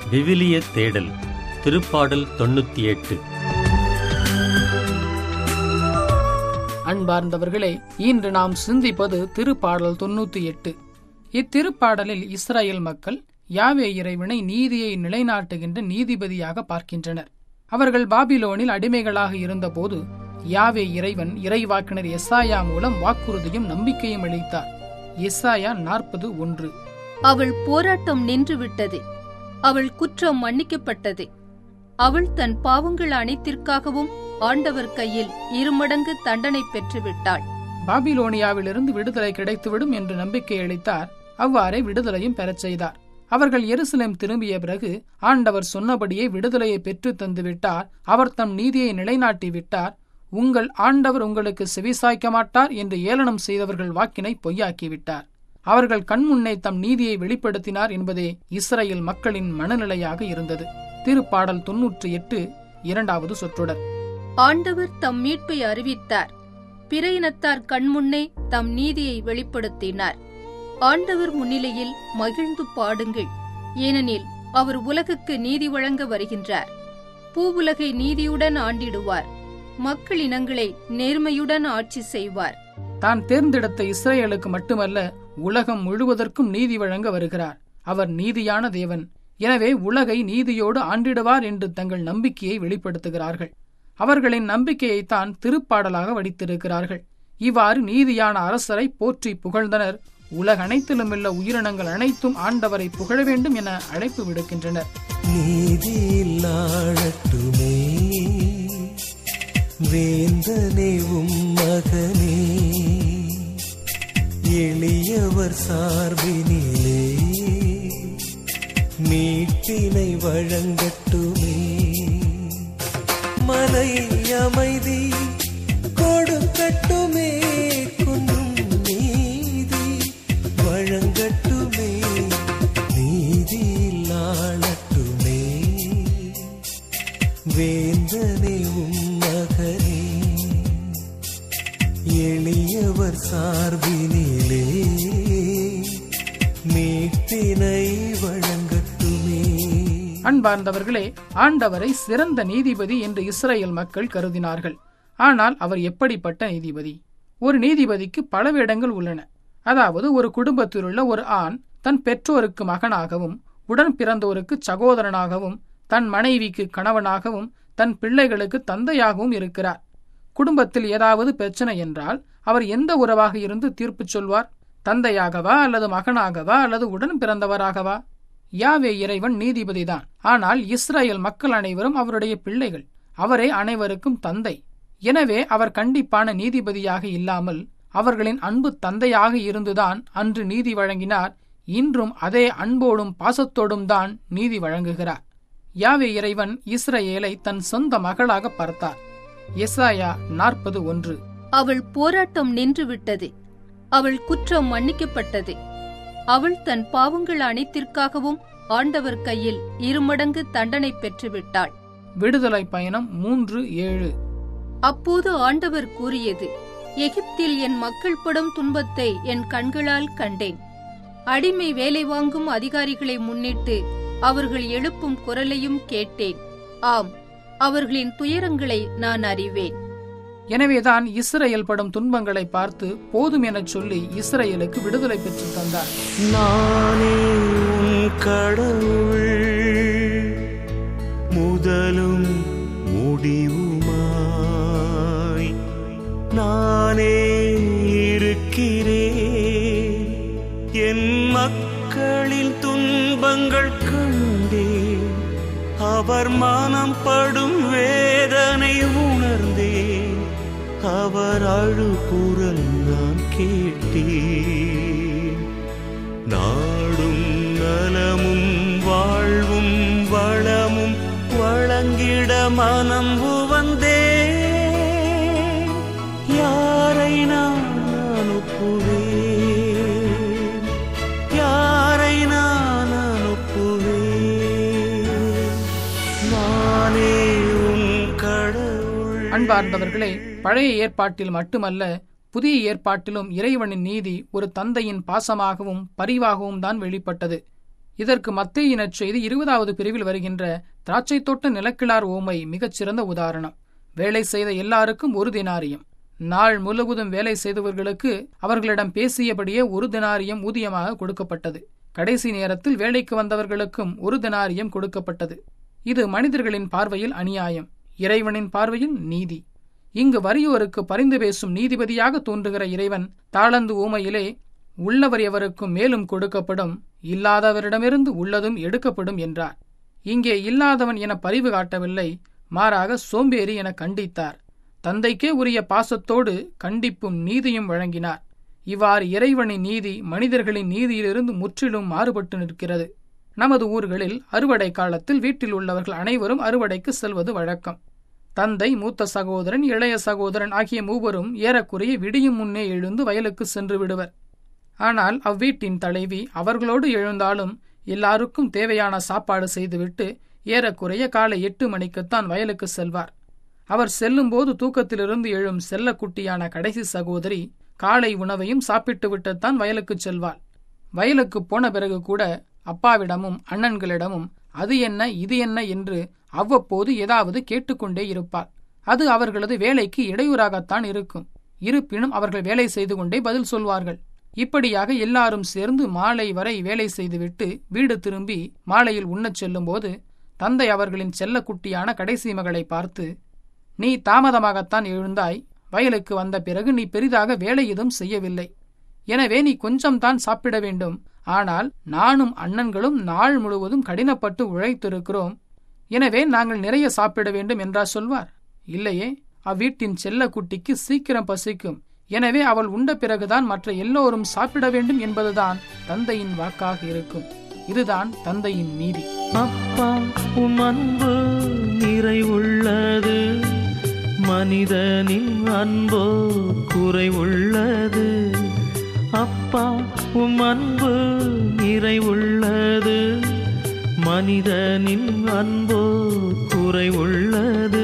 விவிலிய தேடல் திருப்பாடல் தொண்ணூத்தி எட்டு அன்பார்ந்தவர்களே இன்று நாம் சிந்திப்பது திருப்பாடல் தொண்ணூத்தி எட்டு இத்திருப்பாடலில் இஸ்ரேல் மக்கள் யாவே இறைவனை நீதியை நிலைநாட்டுகின்ற நீதிபதியாக பார்க்கின்றனர் அவர்கள் பாபிலோனில் அடிமைகளாக இருந்தபோது யாவே இறைவன் இறைவாக்கினர் எஸ்ஆயா மூலம் வாக்குறுதியும் நம்பிக்கையும் அளித்தார் எஸ்ஆயா நாற்பது ஒன்று அவள் போராட்டம் நின்றுவிட்டது அவள் குற்றம் மன்னிக்கப்பட்டது அவள் தன் பாவங்கள் அனைத்திற்காகவும் ஆண்டவர் கையில் இருமடங்கு தண்டனை பெற்றுவிட்டாள் பாபிலோனியாவிலிருந்து விடுதலை கிடைத்துவிடும் என்று நம்பிக்கை அளித்தார் அவ்வாறே விடுதலையும் பெறச் செய்தார் அவர்கள் எருசலேம் திரும்பிய பிறகு ஆண்டவர் சொன்னபடியே விடுதலையை பெற்று தந்து விட்டார் அவர் தம் நீதியை நிலைநாட்டி விட்டார் உங்கள் ஆண்டவர் உங்களுக்கு செவிசாய்க்க மாட்டார் என்று ஏளனம் செய்தவர்கள் வாக்கினை பொய்யாக்கிவிட்டார் அவர்கள் கண்முன்னே தம் நீதியை வெளிப்படுத்தினார் என்பதே இஸ்ரேல் மக்களின் மனநிலையாக இருந்தது திருப்பாடல் தொன்னூற்றி எட்டு இரண்டாவது சொற்றொடர் ஆண்டவர் தம் மீட்பை அறிவித்தார் பிற இனத்தார் கண்முன்னே தம் நீதியை வெளிப்படுத்தினார் ஆண்டவர் முன்னிலையில் மகிழ்ந்து பாடுங்கள் ஏனெனில் அவர் உலகுக்கு நீதி வழங்க வருகின்றார் பூவுலகை நீதியுடன் ஆண்டிடுவார் மக்கள் இனங்களை நேர்மையுடன் ஆட்சி செய்வார் தான் தேர்ந்தெடுத்த இஸ்ரேலுக்கு மட்டுமல்ல உலகம் முழுவதற்கும் நீதி வழங்க வருகிறார் அவர் நீதியான தேவன் எனவே உலகை நீதியோடு ஆண்டிடுவார் என்று தங்கள் நம்பிக்கையை வெளிப்படுத்துகிறார்கள் அவர்களின் நம்பிக்கையைத்தான் திருப்பாடலாக வடித்திருக்கிறார்கள் இவ்வாறு நீதியான அரசரை போற்றி புகழ்ந்தனர் உலகனைத்திலுமுள்ள உயிரினங்கள் அனைத்தும் ஆண்டவரை புகழ வேண்டும் என அழைப்பு விடுக்கின்றனர் நீதியில் ஆழட்டுமே வேந்தனே உம் மகனே எளியவர் சார்பினிலே மீட்பினை வழங்கட்டுமே மலை அமைதி கொடுக்கட்டுமே குன்றும் நீதி வழங்கட்டுமே நீதியில் ஆளட்டுமே வேந்தனே உம் மகனே எளியவர் சார்பினிலே மீட்பினை வழங்கட்டுமே அன்பார்ந்தவர்களே ஆண்டவரை சிறந்த நீதிபதி என்று இஸ்ரேல் மக்கள் கருதினார்கள் ஆனால் அவர் எப்படிப்பட்ட நீதிபதி ஒரு நீதிபதிக்கு பல வேடங்கள் உள்ளன அதாவது ஒரு குடும்பத்திலுள்ள ஒரு ஆண் தன் பெற்றோருக்கு மகனாகவும் உடன் பிறந்தோருக்கு சகோதரனாகவும் தன் மனைவிக்கு கணவனாகவும் தன் பிள்ளைகளுக்கு தந்தையாகவும் இருக்கிறார் குடும்பத்தில் ஏதாவது பிரச்சனை என்றால் அவர் எந்த உறவாக இருந்து தீர்ப்பு சொல்வார் தந்தையாகவா அல்லது மகனாகவா அல்லது உடன் பிறந்தவராகவா யாவே இறைவன் நீதிபதிதான் ஆனால் இஸ்ரேல் மக்கள் அனைவரும் அவருடைய பிள்ளைகள் அவரே அனைவருக்கும் தந்தை எனவே அவர் கண்டிப்பான நீதிபதியாக இல்லாமல் அவர்களின் அன்பு தந்தையாக இருந்துதான் அன்று நீதி வழங்கினார் இன்றும் அதே அன்போடும் பாசத்தோடும் தான் நீதி வழங்குகிறார் யாவே இறைவன் இஸ்ரேலை தன் சொந்த மகளாக பார்த்தார் எசாயா நாற்பது ஒன்று அவள் போராட்டம் நின்றுவிட்டது அவள் குற்றம் மன்னிக்கப்பட்டது அவள் தன் பாவங்கள் அனைத்திற்காகவும் ஆண்டவர் கையில் இருமடங்கு தண்டனை பெற்றுவிட்டாள் விடுதலை பயணம் மூன்று ஏழு அப்போது ஆண்டவர் கூறியது எகிப்தில் என் மக்கள் படும் துன்பத்தை என் கண்களால் கண்டேன் அடிமை வேலை வாங்கும் அதிகாரிகளை முன்னிட்டு அவர்கள் எழுப்பும் குரலையும் கேட்டேன் ஆம் அவர்களின் துயரங்களை நான் அறிவேன் எனவேதான் இஸ்ரேல் படும் துன்பங்களை பார்த்து போதும் எனச் சொல்லி இஸ்ரேலுக்கு விடுதலை பெற்றுத் தந்தார் நானே உன் கடவுள் முதலும் முடிவுமாய் நானே இருக்கிறேன் என் மக்களின் துன்பங்கள் கண்டேன் அவர் மனம் படும் வேதனை உணர்ந்தேன் அவர் அழுகுரல் நான் கேட்டேன் நாடும் நலமும் வாழ்வும் வளமும் வழங்கிட மனம் உவந்தே யாரை நான் அனுப்புவேன் யாரை நான் அனுப்புவேன் நானே உன் கடவுள் அன்பார்ந்தவர்களே பழைய ஏற்பாட்டில் மட்டுமல்ல புதிய ஏற்பாட்டிலும் இறைவனின் நீதி ஒரு தந்தையின் பாசமாகவும் பரிவாகவும் தான் வெளிப்பட்டது இதற்கு மத்திய நற்செய்தி இருபதாவது பிரிவில் வருகின்ற திராட்சை தோட்ட நிலக்கிழார் ஓமை மிகச்சிறந்த உதாரணம் வேலை செய்த எல்லாருக்கும் ஒரு தினாரியம் நாள் முழுவதும் வேலை செய்தவர்களுக்கு அவர்களிடம் பேசியபடியே ஒரு தினாரியம் ஊதியமாக கொடுக்கப்பட்டது கடைசி நேரத்தில் வேலைக்கு வந்தவர்களுக்கும் ஒரு தினாரியம் கொடுக்கப்பட்டது இது மனிதர்களின் பார்வையில் அநியாயம் இறைவனின் பார்வையில் நீதி இங்கு வறியோருக்கு பரிந்து பேசும் நீதிபதியாக தோன்றுகிற இறைவன் தாளந்து ஊமையிலே உள்ளவர் எவருக்கும் மேலும் கொடுக்கப்படும் இல்லாதவரிடமிருந்து உள்ளதும் எடுக்கப்படும் என்றார் இங்கே இல்லாதவன் என பரிவு காட்டவில்லை மாறாக சோம்பேறி என கண்டித்தார் தந்தைக்கே உரிய பாசத்தோடு கண்டிப்பும் நீதியும் வழங்கினார் இவ்வாறு இறைவனின் நீதி மனிதர்களின் நீதியிலிருந்து முற்றிலும் மாறுபட்டு நிற்கிறது நமது ஊர்களில் அறுவடை காலத்தில் வீட்டில் உள்ளவர்கள் அனைவரும் அறுவடைக்கு செல்வது வழக்கம் தந்தை மூத்த சகோதரன் இளைய சகோதரன் ஆகிய மூவரும் ஏறக்குறைய விடியும் முன்னே எழுந்து வயலுக்கு சென்று விடுவர் ஆனால் அவ்வீட்டின் தலைவி அவர்களோடு எழுந்தாலும் எல்லாருக்கும் தேவையான சாப்பாடு செய்துவிட்டு ஏறக்குறைய காலை எட்டு மணிக்குத்தான் வயலுக்கு செல்வார் அவர் செல்லும்போது தூக்கத்திலிருந்து எழும் செல்லக்குட்டியான கடைசி சகோதரி காலை உணவையும் சாப்பிட்டு விட்டுத்தான் வயலுக்கு செல்வாள் வயலுக்கு போன பிறகு கூட அப்பாவிடமும் அண்ணன்களிடமும் அது என்ன இது என்ன என்று அவ்வப்போது ஏதாவது கேட்டுக்கொண்டே இருப்பாள் அது அவர்களது வேலைக்கு இடையூறாகத்தான் இருக்கும் இருப்பினும் அவர்கள் வேலை செய்து கொண்டே பதில் சொல்வார்கள் இப்படியாக எல்லாரும் சேர்ந்து மாலை வரை வேலை செய்துவிட்டு வீடு திரும்பி மாலையில் உண்ணச் செல்லும்போது தந்தை அவர்களின் செல்லக்குட்டியான கடைசி மகளை பார்த்து நீ தாமதமாகத்தான் எழுந்தாய் வயலுக்கு வந்த பிறகு நீ பெரிதாக வேலை எதுவும் செய்யவில்லை எனவே நீ கொஞ்சம்தான் சாப்பிட வேண்டும் ஆனால் நானும் அண்ணன்களும் நாள் முழுவதும் கடினப்பட்டு உழைத்திருக்கிறோம் எனவே நாங்கள் நிறைய சாப்பிட வேண்டும் என்றா சொல்வார் இல்லையே அவ்வீட்டின் செல்லக்குட்டிக்கு சீக்கிரம் பசிக்கும் எனவே அவள் உண்ட பிறகுதான் மற்ற எல்லோரும் சாப்பிட வேண்டும் என்பதுதான் தந்தையின் வாக்காக இருக்கும் இதுதான் தந்தையின் நீதி அப்பா உம் அன்பு நிறைவுள்ளது மனிதனின் அன்போ குறைவுள்ளது அப்பா உம் அன்பு நிறைவுள்ளது மனிதனின் அன்போ குறைவுள்ளது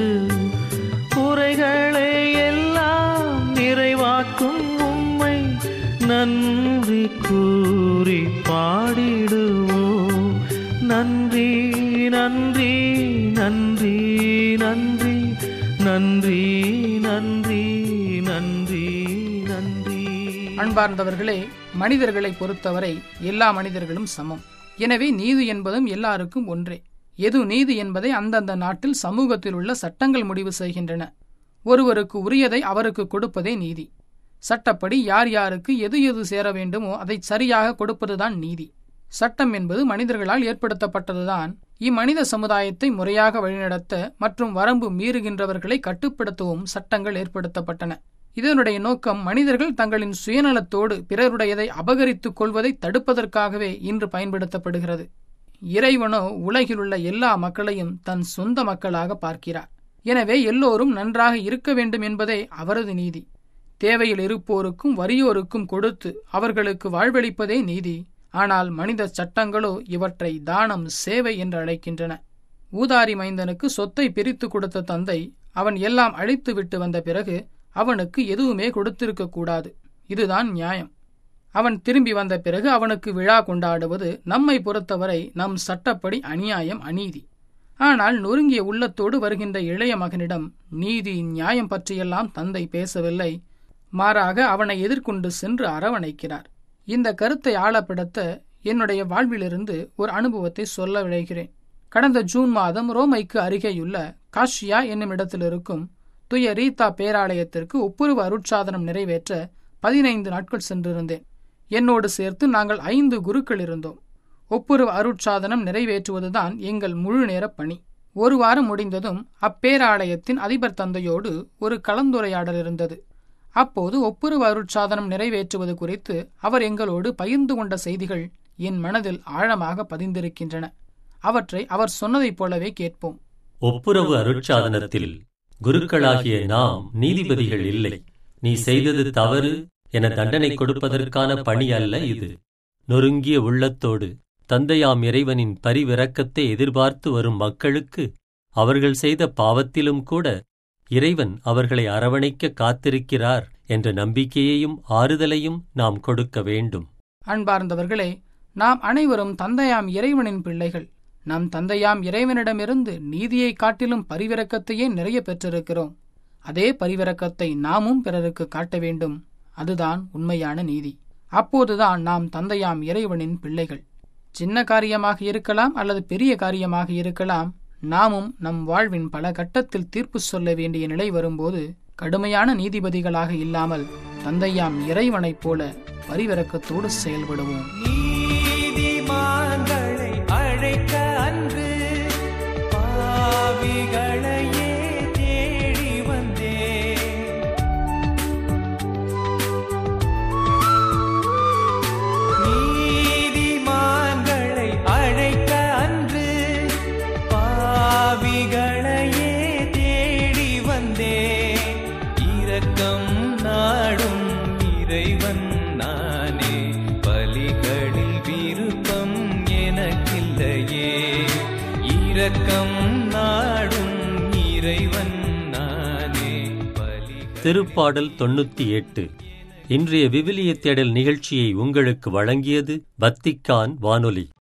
குறைகளை எல்லாம் நிறைவாக்கும் உம்மை நன்றி கூறி பாடிடுவோம் நன்றி நன்றி நன்றி நன்றி நன்றி நன்றி நன்றி நன்றி அன்பார்ந்தவர்களே மனிதர்களை பொறுத்தவரை எல்லா மனிதர்களும் சமம் எனவே நீதி என்பதும் எல்லாருக்கும் ஒன்றே எது நீதி என்பதை அந்தந்த நாட்டில் சமூகத்தில் உள்ள சட்டங்கள் முடிவு செய்கின்றன ஒருவருக்கு உரியதை அவருக்கு கொடுப்பதே நீதி சட்டப்படி யார் யாருக்கு எது எது சேர வேண்டுமோ அதை சரியாக கொடுப்பதுதான் நீதி சட்டம் என்பது மனிதர்களால் ஏற்படுத்தப்பட்டதுதான் இம்மனித சமுதாயத்தை முறையாக வழிநடத்த மற்றும் வரம்பு மீறுகின்றவர்களை கட்டுப்படுத்தவும் சட்டங்கள் ஏற்படுத்தப்பட்டன இதனுடைய நோக்கம் மனிதர்கள் தங்களின் சுயநலத்தோடு பிறருடையதை அபகரித்துக் கொள்வதை தடுப்பதற்காகவே இன்று பயன்படுத்தப்படுகிறது இறைவனோ உலகிலுள்ள எல்லா மக்களையும் தன் சொந்த மக்களாக பார்க்கிறார் எனவே எல்லோரும் நன்றாக இருக்க வேண்டும் என்பதே அவரது நீதி தேவையில் இருப்போருக்கும் வறியோருக்கும் கொடுத்து அவர்களுக்கு வாழ்வளிப்பதே நீதி ஆனால் மனித சட்டங்களோ இவற்றை தானம் சேவை என்று அழைக்கின்றன ஊதாரி மைந்தனுக்கு சொத்தை பிரித்து கொடுத்த தந்தை அவன் எல்லாம் அழித்து விட்டு வந்த பிறகு அவனுக்கு எதுவுமே கொடுத்திருக்க கூடாது இதுதான் நியாயம் அவன் திரும்பி வந்த பிறகு அவனுக்கு விழா கொண்டாடுவது நம்மை பொறுத்தவரை நம் சட்டப்படி அநியாயம் அநீதி ஆனால் நொறுங்கிய உள்ளத்தோடு வருகின்ற இளைய மகனிடம் நீதி நியாயம் பற்றியெல்லாம் தந்தை பேசவில்லை மாறாக அவனை எதிர்கொண்டு சென்று அரவணைக்கிறார் இந்த கருத்தை ஆழப்படுத்த என்னுடைய வாழ்விலிருந்து ஒரு அனுபவத்தை சொல்ல விழைகிறேன் கடந்த ஜூன் மாதம் ரோமைக்கு அருகேயுள்ள காஷியா என்னும் இடத்தில் இருக்கும் துய ரீதா பேராலயத்திற்கு ஒப்புரவு அருட்சாதனம் நிறைவேற்ற பதினைந்து நாட்கள் சென்றிருந்தேன் என்னோடு சேர்த்து நாங்கள் ஐந்து குருக்கள் இருந்தோம் ஒப்புரவு அருட்சாதனம் நிறைவேற்றுவதுதான் எங்கள் முழு நேர பணி ஒரு வாரம் முடிந்ததும் அப்பேராலயத்தின் அதிபர் தந்தையோடு ஒரு கலந்துரையாடல் இருந்தது அப்போது ஒப்புரவு அருட்சாதனம் நிறைவேற்றுவது குறித்து அவர் எங்களோடு பகிர்ந்து கொண்ட செய்திகள் என் மனதில் ஆழமாக பதிந்திருக்கின்றன அவற்றை அவர் சொன்னதைப் போலவே கேட்போம் ஒப்புரவு அருட்சாதனத்தில் குருக்களாகிய நாம் நீதிபதிகள் இல்லை நீ செய்தது தவறு என தண்டனை கொடுப்பதற்கான பணி அல்ல இது நொறுங்கிய உள்ளத்தோடு தந்தையாம் இறைவனின் பரிவிரக்கத்தை எதிர்பார்த்து வரும் மக்களுக்கு அவர்கள் செய்த பாவத்திலும் கூட இறைவன் அவர்களை அரவணைக்க காத்திருக்கிறார் என்ற நம்பிக்கையையும் ஆறுதலையும் நாம் கொடுக்க வேண்டும் அன்பார்ந்தவர்களே நாம் அனைவரும் தந்தையாம் இறைவனின் பிள்ளைகள் நம் தந்தையாம் இறைவனிடமிருந்து நீதியை காட்டிலும் பரிவிரக்கத்தையே நிறைய பெற்றிருக்கிறோம் அதே பரிவிரக்கத்தை நாமும் பிறருக்கு காட்ட வேண்டும் அதுதான் உண்மையான நீதி அப்போதுதான் நாம் தந்தையாம் இறைவனின் பிள்ளைகள் சின்ன காரியமாக இருக்கலாம் அல்லது பெரிய காரியமாக இருக்கலாம் நாமும் நம் வாழ்வின் பல கட்டத்தில் தீர்ப்பு சொல்ல வேண்டிய நிலை வரும்போது கடுமையான நீதிபதிகளாக இல்லாமல் தந்தையாம் இறைவனைப் போல பரிவிரக்கத்தோடு செயல்படுவோம் நீதிமான்களை அழைக்க அன்று பாவிகளையே தேடி வந்தேன் நீதிமான்களை அழைக்க அன்று பாவிகளையே தேடி வந்தேன் இரக்கம் நாடும் இறைவன் நானே பலிகளில் விருப்பம் எனக்கில்லையே இரக்கம் நாடும் இறைவன் நானே பலிகள் திருப்பாடல் தொண்ணூத்தி எட்டு இன்றைய விவிலிய தேடல் நிகழ்ச்சியை உங்களுக்கு வழங்கியது வத்திக்கான் வானொலி